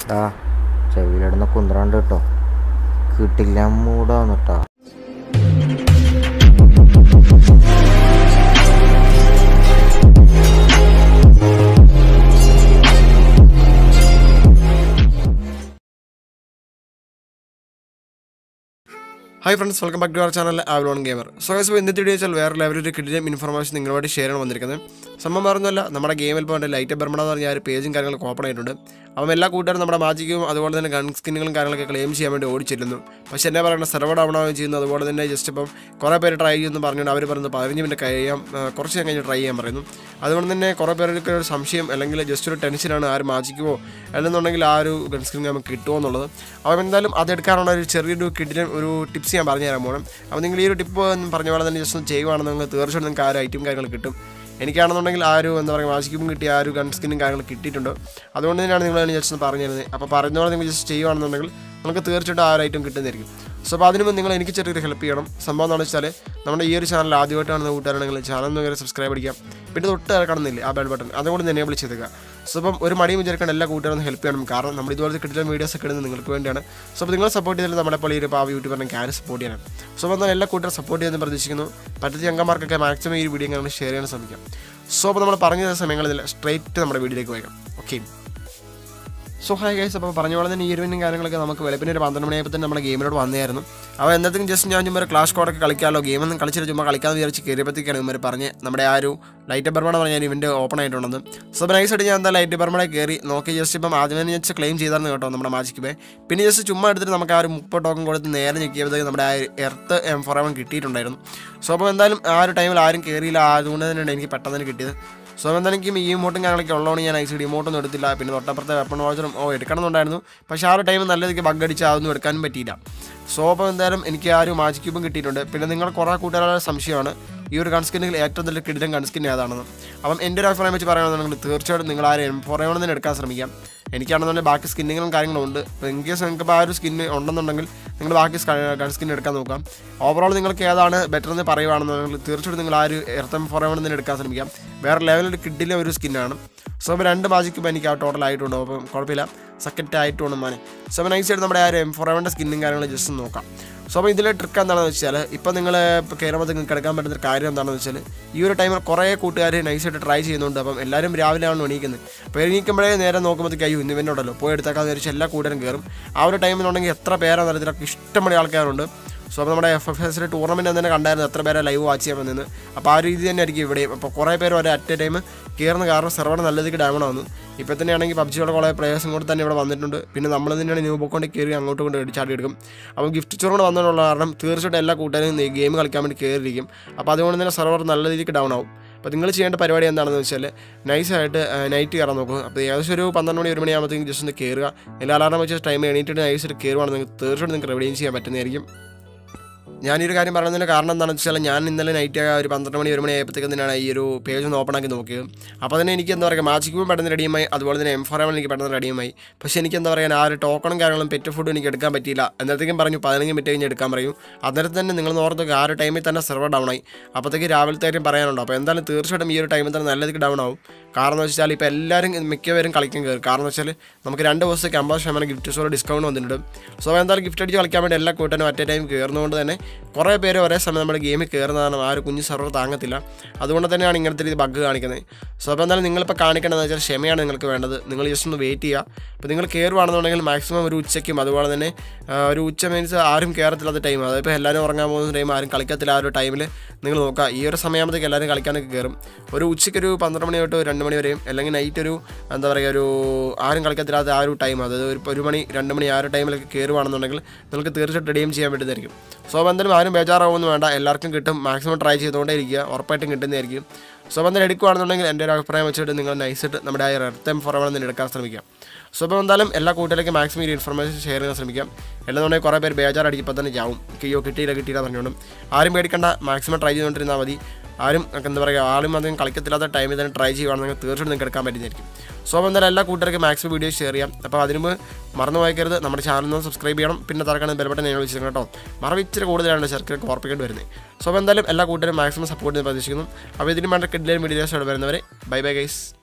ആ ചെവിയിലിടുന്ന കുന്ത്രണ്ട് കേട്ടോ കിട്ടില്ല മൂടാന്ന് കേട്ടോ hi friends welcome back to our channel Avalon gamer so guys ഇന്നത്തെ വീഡിയോ വെച്ചാൽ വേറെ ലെവലിൽ ഒരു കിടിലം ഇൻഫർമേഷൻ നിങ്ങളുമായിട്ട് ഷെയർ ചെയ്യണം വന്നിരിക്കുന്നത് സംഭവം പറഞ്ഞല്ല നമ്മുടെ ഗെയിമിൽ ഇപ്പോൾ എൻ്റെ ലൈറ്റ് ബർമണ എന്ന് പറഞ്ഞ ആ ഒരു പേജും കാര്യങ്ങളൊക്കെ ഓപ്പൺ ആയിട്ടുണ്ട് അപ്പം എല്ലാ കൂട്ടുകാരും നമ്മുടെ മാജിക്കും അതുപോലെ തന്നെ ഗൺ സ്കിന്നുകളും കാര്യങ്ങളൊക്കെ ക്ലെയിം ചെയ്യാൻ വേണ്ടി ഓടിച്ചിരുന്നു പക്ഷേ എന്നെ പറയുന്ന സെർവർ ഡൗൺ ആവുകയും ചെയ്യുന്നു അതുപോലെ തന്നെ ജസ്റ്റ് ഇപ്പം കുറേ പേര് ട്രൈ ചെയ്യുന്നു പറഞ്ഞുകൊണ്ട് അവർ പറയുന്നത് പതിനഞ്ച് മിനിറ്റ് കഴിയാം ആ, കുറച്ച് ഞാൻ കഴിഞ്ഞ് ട്രൈ ചെയ്യാൻ പറയുന്നു അതുകൊണ്ട് തന്നെ കുറേ പേർക്ക് ഒരു സംശയം അല്ലെങ്കിൽ ജസ്റ്റ് ഒരു ടെൻഷനാണ് ആര് മാജിക്കുമോ അല്ലെന്നുണ്ടെങ്കിൽ ആ ഒരു ഗൺ സ്കിൻ നമുക്ക് കിട്ടുമോ എന്നുള്ളത് അപ്പോൾ എന്തായാലും അതെടുക്കാനുള്ള ഒരു ചെറിയൊരു കിടിലൻ ഒരു ടിപ്സ് ഞാൻ പറഞ്ഞുതരാൻ പോകണം അപ്പോൾ നിങ്ങൾ ഈ ഒരു ടിപ്പ് പറഞ്ഞ പോലെ തന്നെ ജസ്റ്റ് ഒന്ന് ചെയ്യുവാണെന്നുണ്ടെങ്കിൽ തീർച്ചയായിട്ടും നിങ്ങൾക്ക് ആ ഒരു ഐറ്റം കാര്യങ്ങൾ കിട്ടും എനിക്കാണെന്നുണ്ടെങ്കിൽ ആ ഒരു എന്താ പറയുക വാശിക്കും കിട്ടിയ ആ ഒരു ഗൺ സ്കിന്നും കാര്യങ്ങൾ കിട്ടിയിട്ടുണ്ട് അതുകൊണ്ട് തന്നെയാണ് നിങ്ങൾ ജസ്റ്റ് ഒന്ന് പറഞ്ഞു തരുന്നത് അപ്പോൾ പറഞ്ഞ പോലെ നിങ്ങൾ ജസ്റ്റ് ചെയ്യുവാണെന്നുണ്ടെങ്കിൽ നമുക്ക് തീർച്ചയായിട്ടും ആ ഒരു ഐറ്റം കിട്ടുന്നതായിരിക്കും സോ അപ്പോൾ അതിന് മുമ്പ് നിങ്ങൾ എനിക്ക് ചെറിയൊരു ഹെൽപ്പ് ചെയ്യണം സംഭവം എന്താണെന്ന് വെച്ചാൽ നമ്മുടെ ഈ ഒരു ചാനൽ ആദ്യമായിട്ട് കാണുന്ന കൂട്ടുകാരാണെങ്കിൽ ചാനൽ ഒന്ന് കയറി സബ്സ്ക്രൈബ് അടിക്കാം പിന്നെ തൊട്ട് കാണുന്നില്ലേ ആ ബെൽ ബട്ടൺ അതുകൊണ്ട് തന്നെ എനേബിൾ ചെയ്തേക്കുക സോ അപ്പം ഒരു മടിയും വിചാരിക്കണം എല്ലാ കൂട്ടുകാരും ഹെൽപ്പ് ചെയ്യണം കാരണം നമ്മൾ ഇതുപോലത്തെ കിട്ടുന്ന വീഡിയോസ് ഒക്കെ ഇടുന്നത് നിങ്ങൾക്ക് വേണ്ടിയാണ് സോ അപ്പോൾ നിങ്ങൾ സപ്പോർട്ട് ചെയ്താൽ നമ്മളെ പോലെ ഈ ഒരു പാവ യൂട്യൂബറിനെ ക്യാൻ സപ്പോർട്ട് ചെയ്യാനാണ് സോ അപ്പോൾ എന്നാൽ എല്ലാ കൂട്ടുകാരും സപ്പോർട്ട് ചെയ്യുമെന്ന് പ്രതീക്ഷിക്കുന്നു പറ്റുന്ന അംഗന്മാർക്കൊക്കെ മാക്സിമം ഈ വീഡിയോ ഞങ്ങൾ ഷെയർ ചെയ്യാൻ ശ്രമിക്കാം സോ അപ്പോൾ നമ്മൾ പറഞ്ഞ സമയങ്ങളിൽ സ്ട്രൈറ്റ് നമ്മുടെ വീഡിയോയിലേക്ക് പോയേക്കാം ഓക്കെ സോ ഹായ് ഗൈസ് അപ്പോൾ പറഞ്ഞ പോലെ തന്നെ ഈ ഇരുവിനും കാര്യങ്ങളൊക്കെ നമുക്ക് വെളുപ്പിന് ഒരു പന്ത്രണ്ട് മണിയായപ്പോൾ തന്നെ നമ്മുടെ ഗെയിമിലോട്ട് വന്നായിരുന്നു അപ്പോൾ എന്തെങ്കിലും ജസ്റ്റ് ഞാൻ ചുമ്മാ ക്ലാഷ് കോഡൊക്കെ കളിക്കാമല്ലോ ഗെയിമൊന്നും കളിച്ചിട്ട് ചുമ്മാ കളിക്കാമെന്ന് വിചാരിച്ച് കയറിയപ്പോഴത്തേക്കാണ് ഇവർ പറഞ്ഞ് നമ്മുടെ ആ ഒരു ലൈറ്റ് ബർമണ പറഞ്ഞ ഇവൻ്റെ ഓപ്പൺ ആയിട്ടുണ്ടെന്ന് സോ അപ്പോൾ നൈസായിട്ട് ഞാൻ എന്താ ലൈറ്റ് ബർമണ കയറി നോക്കി ജസ്റ്റ് ഇപ്പം ആദ്യമേ ജസ്റ്റ് ക്ലെയിം ചെയ്തായിരുന്നു കേട്ടോ നമ്മുടെ മാജിക്ക് പേ പിന്നെ ജസ്റ്റ് ചുമ്മാ എടുത്തിട്ട് നമുക്ക് ആ ഒരു മുപ്പത് ടോക്കൺ കൊടുത്ത് നേരെ ഞെക്കിയപ്പോഴത്തേക്ക് നമ്മുടെ ആ എർത്ത് എം ഫോർ എവൻ കിട്ടിയിട്ടുണ്ടായിരുന്നു സോ അപ്പോൾ എന്തായാലും ആ ഒരു ടൈമിൽ ആരും കയറിയില്ല അതുകൊണ്ട് തന്നെയാണ് എനിക്ക് പെട്ടെന്ന് തന്നെ കിട്ടിയത് സോ എന്താണെങ്കിലും ഈ ഇമോട്ടും കാര്യങ്ങളൊക്കെ ഉള്ളതുകൊണ്ട് ഞാൻ ഐ സി ഡി ഇമോട്ടൊന്നും എടുത്തില്ല പിന്നെ തൊട്ടപ്പുറത്തെ വെപ്പൺ വാച്ചറും ഓ എടുക്കണമെന്നുണ്ടായിരുന്നു പക്ഷേ ആ ഒരു ടൈം നല്ല രീതിക്ക് ബഗ് അടിച്ച് അതൊന്നും എടുക്കാനും പറ്റിയില്ല സോ അപ്പോൾ എന്തായാലും എനിക്ക് ആ ഒരു മാജിക് ക്യൂബും കിട്ടിയിട്ടുണ്ട് പിന്നെ നിങ്ങൾ കുറേ കൂട്ടുകാരുടെ സംശയമാണ് ഈ ഒരു ഗൺസ്കിന്നിൽ ഏറ്റവും നല്ല കിടിലൻ ഗൺസ്കിൻ ഏതാണെന്ന് അപ്പം എൻ്റെ ഒരു അഭിപ്രായം വെച്ച് പറയുകയാണെന്നുണ്ടെങ്കിൽ തീർച്ചയായിട്ടും നിങ്ങൾ ആ ഒരു എം ഫോർ തന്നെ എടുക്കാൻ ശ്രമിക്കാം എനിക്കാണെന്നുണ്ടെങ്കിൽ ബാക്കി സ്കിന്നുകളും കാര്യങ്ങളും ഉണ്ട് അപ്പോൾ ഇൻ കേസ് നിങ്ങൾക്ക് ഇപ്പോൾ ആ ഒരു സ്കിന്ന് ഉണ്ടെന്നുണ്ടെങ്കിൽ നിങ്ങൾ ബാക്കി ഗൺ സ്കിൻ എടുക്കാൻ നോക്കാം ഓവറോൾ നിങ്ങൾക്ക് ഏതാണ് ബെറ്റർ എന്ന് പറയുകയാണെന്നുണ്ടെങ്കിൽ തീർച്ചയായിട്ടും നിങ്ങൾ ആ ഒരു എർത്തം ഫോർ തന്നെ എടുക്കാൻ ശ്രമിക്കാം വേറെ ലെവലിൽ കിഡിലെ ഒരു സ്കിന്നാണ് സോ അപ്പോൾ രണ്ട് മാജിക്ക് ഇപ്പോൾ എനിക്ക് ആ ടോട്ടൽ ആയിട്ടുണ്ട് അപ്പം കുഴപ്പമില്ല സെക്കൻഡ് ആയിട്ടുണ്ട് മാനെ സോ അപ്പോൾ നൈസായിട്ട് നമ്മുടെ ആ ഒരു എം ഫോർ എവൻ്റെ സ്കിന്നും കാര്യങ്ങളും ജസ്റ്റ് ഒന്ന് നോക്കാം സോ അപ്പോൾ ഇതിലെ ട്രിക്ക് എന്താണെന്ന് വെച്ചാൽ ഇപ്പോൾ നിങ്ങൾ ഇപ്പോൾ കയറുമ്പോൾ നിങ്ങൾക്ക് എടുക്കാൻ പറ്റുന്ന ഒരു കാര്യം എന്താണെന്ന് വെച്ചാൽ ഈ ഒരു ടൈമിൽ കുറേ കൂട്ടുകാർ നൈസായിട്ട് ട്രൈ ചെയ്യുന്നുണ്ട് അപ്പം എല്ലാവരും രാവിലെയാണ് എണീക്കുന്നത് അപ്പോൾ എണീക്കുമ്പോഴേ നേരെ നോക്കുമ്പോഴത്തേക്ക് അയ്യോ ഇന്ന് ഇവൻ്റെ ഉണ്ടല്ലോ പോയി എടുത്തേക്കാന്ന് വിചാരിച്ച് എല്ലാ കൂട്ടുകാരും കയറും ആ ഒരു ടൈമിലുണ്ടെങ്കിൽ എത്ര പേരാണെന്ന് അറിയത്തില്ല ഇഷ്ടംപോലെ ആൾക്കാരുണ്ട് സോ അപ്പോൾ നമ്മുടെ എഫ് എഫ് എസിൻ്റെ ടൂർണമെൻറ്റ് തന്നെ കണ്ടായിരുന്നു എത്ര പേരെ ലൈവ് വാച്ച് ചെയ്യാൻ വന്നത് അപ്പോൾ ആ രീതി തന്നെ ആയിരിക്കും ഇവിടെയും അപ്പോൾ കുറേ പേര് ഒരു അറ്റ് എ ടൈം കയറുന്ന കാരണം സെർവർ നല്ല രീതിക്ക് ഡൗൺ ആവുന്നു ഇപ്പോൾ തന്നെ ആണെങ്കിൽ പബ്ജിയുടെ കുറേ പ്ലേയേഴ്സും കൂടെ തന്നെ ഇവിടെ വന്നിട്ടുണ്ട് പിന്നെ നമ്മൾ തന്നെയാണ് ന്യൂ ബുക്ക് കൊണ്ട് കയറി അങ്ങോട്ട് കൊണ്ട് ചാടി എടുക്കും അപ്പോൾ ഗിഫ്റ്റ് ചോറുകൊണ്ട് വന്നതിനുള്ള കാരണം തീർച്ചയായിട്ടും എല്ലാ കൂട്ടുകാരും ഗെയിം കളിക്കാൻ വേണ്ടി കയറിയിരിക്കും അപ്പോൾ അതുകൊണ്ട് തന്നെ സെർവർ നല്ല രീതിക്ക് ഡൗൺ ആവും അപ്പോൾ നിങ്ങൾ ചെയ്യേണ്ട പരിപാടി എന്താണെന്ന് വെച്ചാൽ നൈസായിട്ട് നൈറ്റ് കയറാൻ നോക്കുക അപ്പോൾ ഏകദേശം ഒരു പന്ത്രണ്ട് മണി ഒരു മണിയാകുമ്പോഴത്തേക്കും ജസ്റ്റ് ഒന്ന് കയറുക എല്ലാ അലാറം വെച്ച ടൈം എണീറ്റിട്ട് നൈസായിട്ട് കയറുവാണെങ്കിൽ തീർച്ചയായിട്ടും നിങ്ങൾക്ക് റെവിഡിയും ചെയ്യാൻ പറ്റുന്നതായിരിക്കും ഞാനൊരു കാര്യം പറയുന്നതിന് കാരണം എന്താണെന്ന് വെച്ചാൽ ഞാൻ ഇന്നലെ നൈറ്റ് ഒരു പന്ത്രണ്ട് മണി ഒരു മണി ആയപ്പോഴത്തേക്കും തന്നെയാണ് ഈ ഒരു പേജ് ഒന്ന് ഓപ്പൺ ആക്കി നോക്കിയത് അപ്പോൾ തന്നെ എനിക്ക് എന്താ പറയുക മാജിക്കും പെട്ടെന്ന് റെഡിയുമായി അതുപോലെ തന്നെ എം ഫോർ എനിക്ക് പെട്ടെന്ന് റെഡിയുമായി പക്ഷേ എനിക്ക് എന്താ പറയുക ആ ഒരു ടോക്കണും കാര്യങ്ങളും പെറ്റ് ഫുഡും എനിക്ക് എടുക്കാൻ പറ്റിയില്ല എന്നത്തേക്കും പറഞ്ഞു പതിനഞ്ച് മിനിറ്റ് കഴിഞ്ഞ് എടുക്കാൻ പറയും അന്നേരം തന്നെ നിങ്ങൾ ഓർത്തൊക്കെ ആ ഒരു ടൈമിൽ തന്നെ സെർവർ ഡൗൺ ആയി അപ്പോഴത്തേക്ക് രാവിലത്തെ കാര്യം പറയാനുണ്ടോ അപ്പോൾ എന്തായാലും തീർച്ചയായിട്ടും ഈ ഒരു ടൈമിൽ തന്നെ നല്ല രീതിക്ക് ഡൗൺ ആവും കാരണം എന്ന് വെച്ചാൽ ഇപ്പോൾ എല്ലാവരും മിക്കവരും കളിക്കാൻ കയറും കാരണം എന്ന് വെച്ചാൽ നമുക്ക് രണ്ട് ദിവസത്തേക്ക് അമ്പത് ശതമാനം ഗിഫ്റ്റ് സ്റ്റോർ ഡിസ്കൗണ്ട് വന്നിട്ടുണ്ട് സോ എന്തായാലും ഗിഫ്റ്റ് അടിച്ച് കളിക്കാൻ വേണ്ടി എല്ലാ കൂട്ടനും അറ്റ് ടൈം കയറുന്നതുകൊണ്ട് തന്നെ കുറേ പേര് ഒരേ സമയം നമ്മുടെ ഗെയിമിൽ കയറുന്നതാണ് ആ ഒരു കുഞ്ഞു സെർവർ താങ്ങത്തില്ല അതുകൊണ്ട് തന്നെയാണ് ഇങ്ങനത്തെ രീതി ബഗ് കാണിക്കുന്നത് സോ അപ്പോൾ എന്തായാലും നിങ്ങളിപ്പോൾ കാണിക്കേണ്ടതെന്ന് വെച്ചാൽ ക്ഷമയാണ് നിങ്ങൾക്ക് വേണ്ടത് നിങ്ങൾ ജസ്റ്റ് ഒന്ന് വെയിറ്റ് ചെയ്യുക അപ്പോൾ നിങ്ങൾ കയറുവാണെന്നുണ്ടെങ്കിൽ മാക്സിമം ഒരു ഉച്ചയ്ക്കും അതുപോലെ തന്നെ ആ, ഒരു ഉച്ച മീൻസ് ആരും കയറത്തില്ലാത്ത ടൈം അതായത് ഇപ്പോൾ എല്ലാവരും ഉറങ്ങാൻ പോകുന്ന ടൈം ആരും കളിക്കത്തില്ല ആ ഒരു ടൈമിൽ നിങ്ങൾ നോക്കുക ഈ ഒരു സമയമാകുമ്പോഴത്തേക്ക് എല്ലാവരും കളിക്കാനൊക്കെ കയറും ഒരു ഉച്ചയ്ക്ക് ഒരു പന്ത്രണ്ട് മണി തൊട്ട് രണ്ട് മണി വരെയും അല്ലെങ്കിൽ നൈറ്റ് ഒരു എന്താ പറയുക ഒരു ആരും കളിക്കത്തില്ലാത്ത ആ ഒരു ടൈം അതായത് ഒരു ഒരു മണി രണ്ട് മണി ആ ഒരു ടൈമിലൊക്കെ കയറുവാണെന്നുണ്ടെങ്കിൽ നിങ്ങൾക്ക് തീർച്ചയായിട്ടും റെഡിയും ചെയ്യാൻ പറ്റുന്നതായിരിക്കും സോ അപ്പോൾ എന്തായാലും ആരും ബേജാറാവുമെന്ന് വേണ്ട എല്ലാവർക്കും കിട്ടും മാക്സിമം ട്രൈ ചെയ്തുകൊണ്ടേ ഇരിക്കുക ഉറപ്പായിട്ടും കിട്ടുന്നതായിരിക്കും സോ അപ്പോൾ എന്തായാലും എടുക്കുകയാണെന്നുണ്ടെങ്കിൽ എൻ്റെ ഒരു അഭിപ്രായം വെച്ചിട്ട് നിങ്ങൾ നൈസായിട്ട് നമ്മുടെ ആ റെഡ് എം ഫോറവൺ തന്നെ എടുക്കാൻ ശ്രമിക്കാം സോ അപ്പോൾ എന്തായാലും എല്ലാ കൂട്ടുകാർക്കും മാക്സിമം ഈ ഇൻഫർമേഷൻ ഷെയർ ചെയ്യാൻ ശ്രമിക്കാം എല്ലാന്നുണ്ടെങ്കിൽ കുറേ പേര് ബേജാറടിക്കുമ്പോൾ തന്നെ ചാവും കിയോ കിട്ടിയില്ല കിട്ടിയില്ല പറഞ്ഞുകൊണ്ടും ആരും പേടിക്കണ്ട മാക്സിമം ട്രൈ ചെയ്തുകൊണ്ടിരുന്നാൽ മതി ആരും എന്താ പറയുക ആരും അധികം കളിക്കത്തില്ലാത്ത ടൈമിൽ തന്നെ ട്രൈ ചെയ്യുകയാണെങ്കിൽ തീർച്ചയായിട്ടും നിങ്ങൾക്ക് എടുക്കാൻ പറ്റുന്നതായിരിക്കും സോ അപ്പോൾ എന്തായാലും എല്ലാ കൂട്ടുകാർക്കും മാക്സിമം വീഡിയോ ഷെയർ ചെയ്യാം അപ്പോൾ അതിന് മുമ്പ് മറന്നു വായിക്കരുത് നമ്മുടെ ചാനൽ ഒന്ന് സബ്സ്ക്രൈബ് ചെയ്യണം പിന്നെ തറക്കാണ് ബെൽബട്ടൻ ഞാൻ വിളിച്ചിരുന്നു കേട്ടോ മറവ് ഇച്ചിരി കൂടുതലാണ് ശർക്കരക്ക് ഓർപ്പിക്കേണ്ടി വരുന്നത് സോ അപ്പോൾ എന്തായാലും എല്ലാ കൂട്ടുകാരും മാക്സിമം സപ്പോർട്ട് ചെയ്യാൻ പ്രതീക്ഷിക്കുന്നു അപ്പോൾ ഇതിന് വേണ്ട കിഡിലും വീഡിയോസ് വരുന്നവരെ ബൈ ബൈ ഗൈസ്